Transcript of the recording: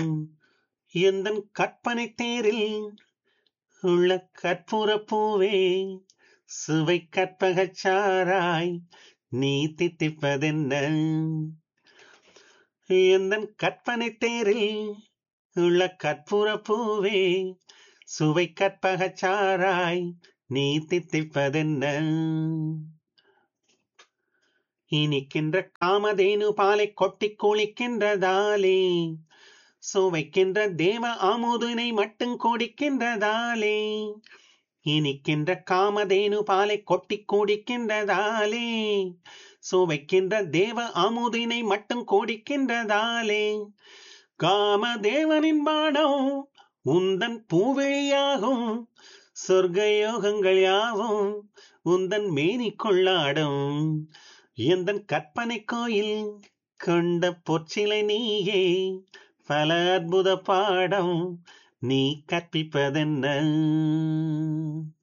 எந்தன் கற்பனை தேரில் உள்ள கற்பூர பூவே சுவை கற்பகச் சாராய் நீ தித்திப்பதென்ன எந்தன் கற்பனை தேரில் உள்ள கற்பூர பூவே சுவை கற்பகச் சாராய் நீ தித்திப்பதென்ன இனிக்கின்ற காமதேனு பாலை கொட்டிக் குளிக்கின்றதாலே சுவைக்கின்ற தேவ ஆமுதினை மட்டும் குடிக்கின்றதாலே இனிக்கின்ற காமதேனு பாலை கொட்டிக் குடிக்கின்றதாலே சுவைக்கின்ற தேவ ஆமுதினை மட்டும் குடிக்கின்றதாலே காமதேவனின் பாடம் உந்தன் பூவிழியாகும் சொர்க்க யோகங்கள் யாவும் உந்தன் மேனி கொள்ளாடும் எந்தன் கற்பனை கோயில் கொண்ட பொற்சிலை நீயே பல அற்புத பாடம் நீ கற்பிப்பதென்ன